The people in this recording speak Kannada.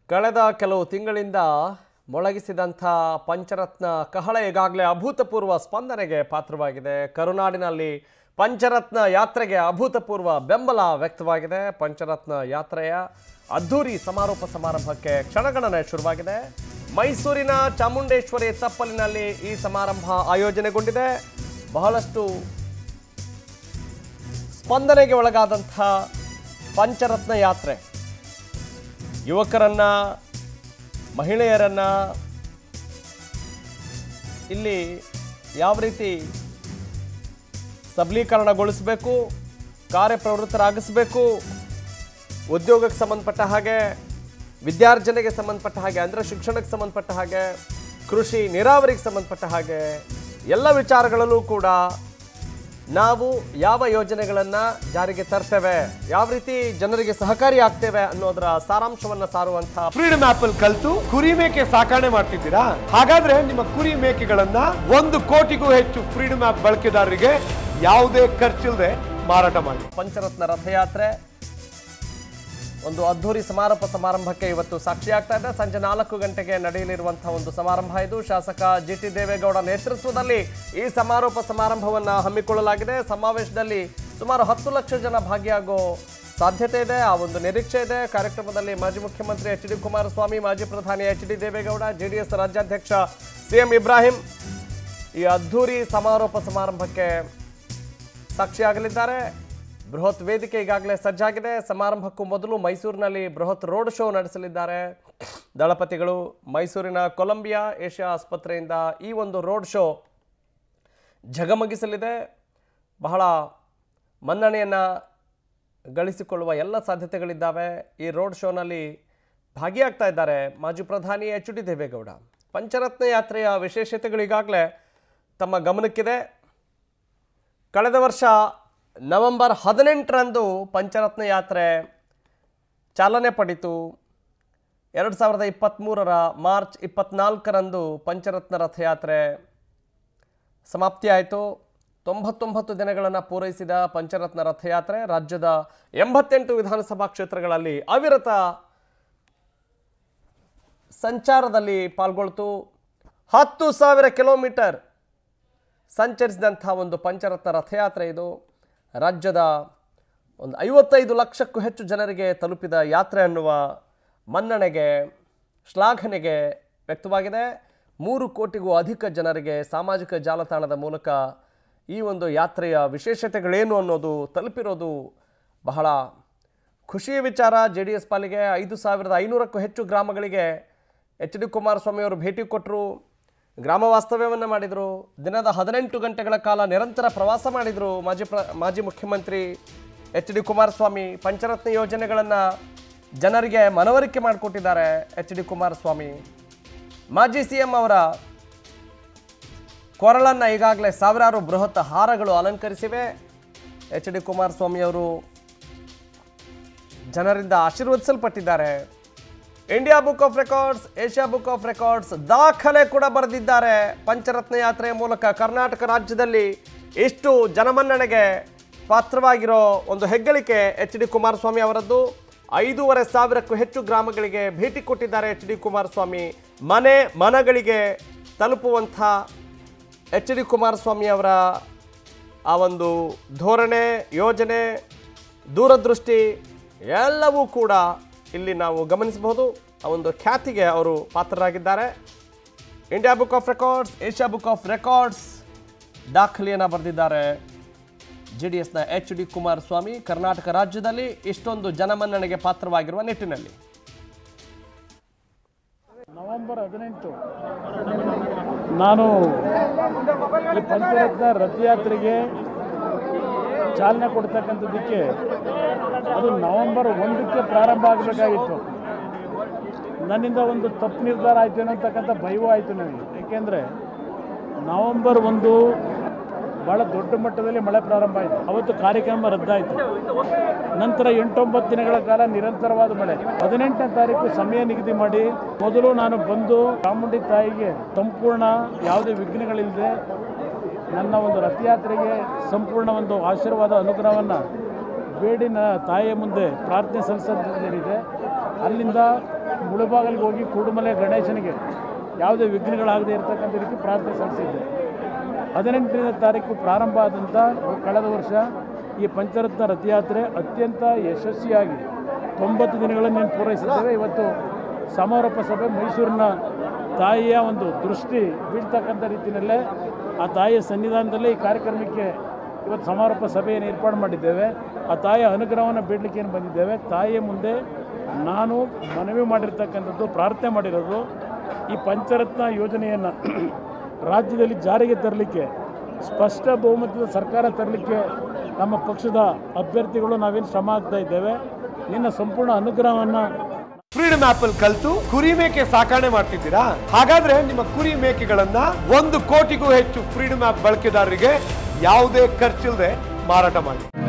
ಕಳೆದ ಕೆಲವು ತಿಂಗಳಿಂದ ಮೊಳಗಿಸಿದಂಥ ಪಂಚರತ್ನ ಕಹಳೆ ಈಗಾಗಲೇ ಅಭೂತಪೂರ್ವ ಸ್ಪಂದನೆಗೆ ಪಾತ್ರವಾಗಿದೆ ಕರುನಾಡಿನಲ್ಲಿ ಪಂಚರತ್ನ ಯಾತ್ರೆಗೆ ಅಭೂತಪೂರ್ವ ಬೆಂಬಲ ವ್ಯಕ್ತವಾಗಿದೆ ಪಂಚರತ್ನ ಯಾತ್ರೆಯ ಅದ್ಧೂರಿ ಸಮಾರೋಪ ಸಮಾರಂಭಕ್ಕೆ ಕ್ಷಣಗಣನೆ ಶುರುವಾಗಿದೆ ಮೈಸೂರಿನ ಚಾಮುಂಡೇಶ್ವರಿ ತಪ್ಪಲಿನಲ್ಲಿ ಈ ಸಮಾರಂಭ ಆಯೋಜನೆಗೊಂಡಿದೆ ಬಹಳಷ್ಟು ಸ್ಪಂದನೆಗೆ ಒಳಗಾದಂಥ ಪಂಚರತ್ನ ಯಾತ್ರೆ ಯುವಕರನ್ನ ಮಹಿಳೆಯರನ್ನ ಇಲ್ಲಿ ಯಾವ ರೀತಿ ಸಬಲೀಕರಣಗೊಳಿಸಬೇಕು ಕಾರ್ಯಪ್ರವೃತ್ತರಾಗಿಸಬೇಕು ಉದ್ಯೋಗಕ್ಕೆ ಸಂಬಂಧಪಟ್ಟ ಹಾಗೆ ವಿದ್ಯಾರ್ಜನೆಗೆ ಸಂಬಂಧಪಟ್ಟ ಹಾಗೆ ಅಂದರೆ ಶಿಕ್ಷಣಕ್ಕೆ ಸಂಬಂಧಪಟ್ಟ ಹಾಗೆ ಕೃಷಿ ನೀರಾವರಿಗೆ ಸಂಬಂಧಪಟ್ಟ ಹಾಗೆ ಎಲ್ಲ ವಿಚಾರಗಳಲ್ಲೂ ಕೂಡ ನಾವು ಯಾವ ಯೋಜನೆಗಳನ್ನು ಜಾರಿಗೆ ತರ್ತೇವೆ ಯಾವ ರೀತಿ ಜನರಿಗೆ ಸಹಕಾರಿ ಆಗ್ತೇವೆ ಅನ್ನೋದರ ಸಾರಾಂಶವನ್ನು ಸಾರುವಂಥ ಫ್ರೀಡಮ್ ಆಪ್ ಅಲ್ಲಿ ಕಲ್ತು ಕುರಿ ಮೇಕೆ ಸಾಕಣೆ ಮಾಡ್ತಿದ್ದೀರಾ ಹಾಗಾದ್ರೆ ನಿಮ್ಮ ಕುರಿ ಮೇಕೆಗಳನ್ನ ಒಂದು ಕೋಟಿಗೂ ಹೆಚ್ಚು ಫ್ರೀಡಮ್ ಆಪ್ ಬಳಕೆದಾರರಿಗೆ ಯಾವುದೇ ಖರ್ಚಿಲ್ಲದೆ ಮಾರಾಟ ಮಾಡಿ ಪಂಚರತ್ನ ರಥಯಾತ್ರೆ ಒಂದು ಅದ್ಧೂರಿ ಸಮಾರೋಪ ಸಮಾರಂಭಕ್ಕೆ ಇವತ್ತು ಸಾಕ್ಷಿಯಾಗ್ತಾ ಇದೆ ಸಂಜೆ ನಾಲ್ಕು ಗಂಟೆಗೆ ನಡೆಯಲಿರುವಂತಹ ಒಂದು ಸಮಾರಂಭ ಇದು ಶಾಸಕ ಜಿ ಟಿ ದೇವೇಗೌಡ ನೇತೃತ್ವದಲ್ಲಿ ಈ ಸಮಾರೋಪ ಸಮಾರಂಭವನ್ನು ಹಮ್ಮಿಕೊಳ್ಳಲಾಗಿದೆ ಸಮಾವೇಶದಲ್ಲಿ ಸುಮಾರು ಹತ್ತು ಲಕ್ಷ ಜನ ಭಾಗಿಯಾಗೋ ಸಾಧ್ಯತೆ ಇದೆ ಆ ಒಂದು ನಿರೀಕ್ಷೆ ಇದೆ ಕಾರ್ಯಕ್ರಮದಲ್ಲಿ ಮಾಜಿ ಮುಖ್ಯಮಂತ್ರಿ ಎಚ್ ಡಿ ಕುಮಾರಸ್ವಾಮಿ ಮಾಜಿ ಪ್ರಧಾನಿ ಎಚ್ ಡಿ ದೇವೇಗೌಡ ಜೆಡಿಎಸ್ ರಾಜ್ಯಾಧ್ಯಕ್ಷ ಸಿ ಎಂ ಇಬ್ರಾಹಿಂ ಈ ಅದ್ಧೂರಿ ಸಮಾರೋಪ ಸಮಾರಂಭಕ್ಕೆ ಸಾಕ್ಷಿಯಾಗಲಿದ್ದಾರೆ ಬೃಹತ್ ವೇದಿಕೆ ಈಗಾಗಲೇ ಸಜ್ಜಾಗಿದೆ ಸಮಾರಂಭಕ್ಕೂ ಮೊದಲು ಮೈಸೂರಿನಲ್ಲಿ ಬೃಹತ್ ರೋಡ್ ಶೋ ನಡೆಸಲಿದ್ದಾರೆ ದಳಪತಿಗಳು ಮೈಸೂರಿನ ಕೊಲಂಬಿಯಾ ಏಷ್ಯಾ ಆಸ್ಪತ್ರೆಯಿಂದ ಈ ಒಂದು ರೋಡ್ ಶೋ ಝಗಮಗಿಸಲಿದೆ ಬಹಳ ಮನ್ನಣೆಯನ್ನು ಗಳಿಸಿಕೊಳ್ಳುವ ಎಲ್ಲ ಸಾಧ್ಯತೆಗಳಿದ್ದಾವೆ ಈ ರೋಡ್ ಶೋನಲ್ಲಿ ಭಾಗಿಯಾಗ್ತಾ ಇದ್ದಾರೆ ಮಾಜಿ ಪ್ರಧಾನಿ ಎಚ್ ಡಿ ದೇವೇಗೌಡ ಪಂಚರತ್ನ ಯಾತ್ರೆಯ ವಿಶೇಷತೆಗಳು ಈಗಾಗಲೇ ತಮ್ಮ ಗಮನಕ್ಕಿದೆ ಕಳೆದ ವರ್ಷ ನವೆಂಬರ್ ಹದಿನೆಂಟರಂದು ಪಂಚರತ್ನ ಯಾತ್ರೆ ಚಾಲನೆ ಪಡಿತು ಎರಡು ಸಾವಿರದ ಇಪ್ಪತ್ತ್ಮೂರರ ಮಾರ್ಚ್ ಇಪ್ಪತ್ನಾಲ್ಕರಂದು ಪಂಚರತ್ನ ರಥಯಾತ್ರೆ ಸಮಾಪ್ತಿಯಾಯಿತು ತೊಂಬತ್ತೊಂಬತ್ತು ದಿನಗಳನ್ನು ಪೂರೈಸಿದ ಪಂಚರತ್ನ ರಥಯಾತ್ರೆ ರಾಜ್ಯದ ಎಂಬತ್ತೆಂಟು ವಿಧಾನಸಭಾ ಕ್ಷೇತ್ರಗಳಲ್ಲಿ ಅವಿರತ ಸಂಚಾರದಲ್ಲಿ ಪಾಲ್ಗೊಳ್ತು ಹತ್ತು ಸಾವಿರ ಕಿಲೋಮೀಟರ್ ಸಂಚರಿಸಿದಂಥ ಒಂದು ಪಂಚರತ್ನ ರಥಯಾತ್ರೆ ಇದು ರಾಜ್ಯದ ಒಂದು ಐವತ್ತೈದು ಲಕ್ಷಕ್ಕೂ ಹೆಚ್ಚು ಜನರಿಗೆ ತಲುಪಿದ ಯಾತ್ರೆ ಅನ್ನುವ ಮನ್ನಣೆಗೆ ಶ್ಲಾಘನೆಗೆ ವ್ಯಕ್ತವಾಗಿದೆ ಮೂರು ಕೋಟಿಗೂ ಅಧಿಕ ಜನರಿಗೆ ಸಾಮಾಜಿಕ ಜಾಲತಾಣದ ಮೂಲಕ ಈ ಒಂದು ಯಾತ್ರೆಯ ವಿಶೇಷತೆಗಳೇನು ಅನ್ನೋದು ತಲುಪಿರೋದು ಬಹಳ ಖುಷಿಯ ವಿಚಾರ ಜೆ ಡಿ ಎಸ್ ಪಾಲಿಗೆ ಐದು ಸಾವಿರದ ಐನೂರಕ್ಕೂ ಹೆಚ್ಚು ಗ್ರಾಮಗಳಿಗೆ ಎಚ್ ಡಿ ಕುಮಾರಸ್ವಾಮಿ ಅವರು ಭೇಟಿ ಕೊಟ್ಟರು ಗ್ರಾಮ ವಾಸ್ತವ್ಯವನ್ನು ಮಾಡಿದರು ದಿನದ ಹದಿನೆಂಟು ಗಂಟೆಗಳ ಕಾಲ ನಿರಂತರ ಪ್ರವಾಸ ಮಾಡಿದರು ಮಾಜಿ ಪ್ರ ಮಾಜಿ ಮುಖ್ಯಮಂತ್ರಿ ಎಚ್ ಡಿ ಕುಮಾರಸ್ವಾಮಿ ಪಂಚರತ್ನ ಯೋಜನೆಗಳನ್ನು ಜನರಿಗೆ ಮನವರಿಕೆ ಮಾಡಿಕೊಟ್ಟಿದ್ದಾರೆ ಎಚ್ ಡಿ ಕುಮಾರಸ್ವಾಮಿ ಮಾಜಿ ಸಿ ಎಂ ಅವರ ಕೊರಳನ್ನು ಈಗಾಗಲೇ ಸಾವಿರಾರು ಬೃಹತ್ ಹಾರಗಳು ಅಲಂಕರಿಸಿವೆ ಎಚ್ ಡಿ ಕುಮಾರಸ್ವಾಮಿ ಅವರು ಜನರಿಂದ ಆಶೀರ್ವದಿಸಲ್ಪಟ್ಟಿದ್ದಾರೆ India book of records Asia book of records ದಾಖಲೆ ಕೂಡ ಬರೆದಿದ್ದಾರೆ ಪಂಚರತ್ನ ಯಾತ್ರೆಯ ಮೂಲಕ ಕರ್ನಾಟಕ ರಾಜ್ಯದಲ್ಲಿ ಇಷ್ಟು ಜನಮನ್ನಣೆಗೆ ಪಾತ್ರವಾಗಿರೋ ಒಂದು ಹೆಗ್ಗಳಿಕೆ ಎಚ್ ಡಿ ಕುಮಾರಸ್ವಾಮಿ ಅವರದ್ದು ಐದೂವರೆ ಸಾವಿರಕ್ಕೂ ಹೆಚ್ಚು ಗ್ರಾಮಗಳಿಗೆ ಭೇಟಿ ಕೊಟ್ಟಿದ್ದಾರೆ ಎಚ್ ಡಿ ಕುಮಾರಸ್ವಾಮಿ ಮನೆ ಮನಗಳಿಗೆ ತಲುಪುವಂಥ ಎಚ್ ಡಿ ಕುಮಾರಸ್ವಾಮಿ ಅವರ ಆ ಒಂದು ಧೋರಣೆ ಯೋಜನೆ ದೂರದೃಷ್ಟಿ ಎಲ್ಲವೂ ಕೂಡ ಇಲ್ಲಿ ನಾವು ಗಮನಿಸಬಹುದು ಆ ಒಂದು ಖ್ಯಾತಿಗೆ ಅವರು ಪಾತ್ರರಾಗಿದ್ದಾರೆ India book of records Asia book of records ದಾಖಲೆಯನ್ನು ಬರೆದಿದ್ದಾರೆ ಜೆ ಡಿ ಎಸ್ನ ಎಚ್ ಡಿ ಕುಮಾರಸ್ವಾಮಿ ಕರ್ನಾಟಕ ರಾಜ್ಯದಲ್ಲಿ ಇಷ್ಟೊಂದು ಜನಮನ್ನಣೆಗೆ ಪಾತ್ರವಾಗಿರುವ ನಿಟ್ಟಿನಲ್ಲಿ ನವೆಂಬರ್ ಹದಿನೆಂಟು ನಾನು ಈ ಪಂಚರತ್ನ ರಥಯಾತ್ರೆಗೆ ಚಾಲನೆ ಕೊಡ್ತಕ್ಕಂಥದ್ದಕ್ಕೆ ಅದು ನವೆಂಬರ್ ಒಂದಕ್ಕೆ ಪ್ರಾರಂಭ ಆಗಬೇಕಾಗಿತ್ತು ನನ್ನಿಂದ ಒಂದು ತಪ್ಪು ನಿರ್ಧಾರ ಆಯಿತು ಅನ್ನತಕ್ಕಂಥ ಭಯವೂ ಆಯಿತು ನನಗೆ ಏಕೆಂದರೆ ನವೆಂಬರ್ ಒಂದು ಭಾಳ ದೊಡ್ಡ ಮಟ್ಟದಲ್ಲಿ ಮಳೆ ಪ್ರಾರಂಭ ಆಯಿತು ಅವತ್ತು ಕಾರ್ಯಕ್ರಮ ರದ್ದಾಯಿತು ನಂತರ ಎಂಟೊಂಬತ್ತು ದಿನಗಳ ಕಾಲ ನಿರಂತರವಾದ ಮಳೆ ಹದಿನೆಂಟನೇ ತಾರೀಕು ಸಮಯ ನಿಗದಿ ಮಾಡಿ ಮೊದಲು ನಾನು ಬಂದು ಚಾಮುಂಡಿ ತಾಯಿಗೆ ಸಂಪೂರ್ಣ ಯಾವುದೇ ವಿಘ್ನಗಳಿಲ್ಲದೆ ನನ್ನ ಒಂದು ರಥಯಾತ್ರೆಗೆ ಸಂಪೂರ್ಣ ಒಂದು ಆಶೀರ್ವಾದ ಅನುಗ್ರಹವನ್ನು ಬೇಡಿನ ತಾಯಿಯ ಮುಂದೆ ಪ್ರಾರ್ಥನೆ ಸಲ್ಲಿಸೋದೇನಿದೆ ಅಲ್ಲಿಂದ ಮುಳುಬಾಗಿಲಿಗೆ ಹೋಗಿ ಕೂಡುಮಲೆ ಗಣೇಶನಿಗೆ ಯಾವುದೇ ವಿಘ್ನಗಳಾಗದೇ ಇರತಕ್ಕಂಥ ರೀತಿ ಪ್ರಾರ್ಥನೆ ಸಲ್ಲಿಸಿದ್ದೆ ಹದಿನೆಂಟನೇ ತಾರೀಕು ಪ್ರಾರಂಭ ಆದಂಥ ಕಳೆದ ವರ್ಷ ಈ ಪಂಚರತ್ನ ರಥಯಾತ್ರೆ ಅತ್ಯಂತ ಯಶಸ್ವಿಯಾಗಿ ತೊಂಬತ್ತು ದಿನಗಳನ್ನು ಪೂರೈಸಿದ್ದೇವೆ ಇವತ್ತು ಸಮಾರೋಪ ಸಭೆ ಮೈಸೂರಿನ ತಾಯಿಯ ಒಂದು ದೃಷ್ಟಿ ಬೀಳ್ತಕ್ಕಂಥ ರೀತಿಯಲ್ಲೇ ಆ ತಾಯಿಯ ಸನ್ನಿಧಾನದಲ್ಲೇ ಈ ಕಾರ್ಯಕ್ರಮಕ್ಕೆ ಇವತ್ತು ಸಮಾರೋಪ ಸಭೆಯನ್ನು ಏರ್ಪಾಡು ಮಾಡಿದ್ದೇವೆ ಆ ತಾಯಿಯ ಅನುಗ್ರಹವನ್ನು ಬೇಡಲಿಕ್ಕೆ ಏನು ಬಂದಿದ್ದೇವೆ ತಾಯಿಯ ಮುಂದೆ ನಾನು ಮನವಿ ಮಾಡಿರ್ತಕ್ಕಂಥದ್ದು ಪ್ರಾರ್ಥನೆ ಮಾಡಿರೋದು ಈ ಪಂಚರತ್ನ ಯೋಜನೆಯನ್ನು ರಾಜ್ಯದಲ್ಲಿ ಜಾರಿಗೆ ತರಲಿಕ್ಕೆ ಸ್ಪಷ್ಟ ಬಹುಮತದ ಸರ್ಕಾರ ತರಲಿಕ್ಕೆ ನಮ್ಮ ಪಕ್ಷದ ಅಭ್ಯರ್ಥಿಗಳು ನಾವೇನು ಶ್ರಮ ಆಗ್ತಾ ಇದ್ದೇವೆ ನಿನ್ನ ಸಂಪೂರ್ಣ ಅನುಗ್ರಹವನ್ನು ಫ್ರೀಡಮ್ ಆಪ್ ಅಲ್ಲಿ ಕಲ್ತು ಕುರಿ ಮೇಕೆ ಸಾಕಣೆ ಮಾಡ್ತಿದ್ದೀರಾ ಹಾಗಾದ್ರೆ ನಿಮ್ಮ ಕುರಿ ಮೇಕೆಗಳನ್ನ ಒಂದು ಕೋಟಿಗೂ ಹೆಚ್ಚು ಫ್ರೀಡಮ್ ಆಪ್ ಬಳಕೆದಾರರಿಗೆ ಯಾವುದೇ ಖರ್ಚಿಲ್ಲದೆ ಮಾರಾಟ ಮಾಡಿ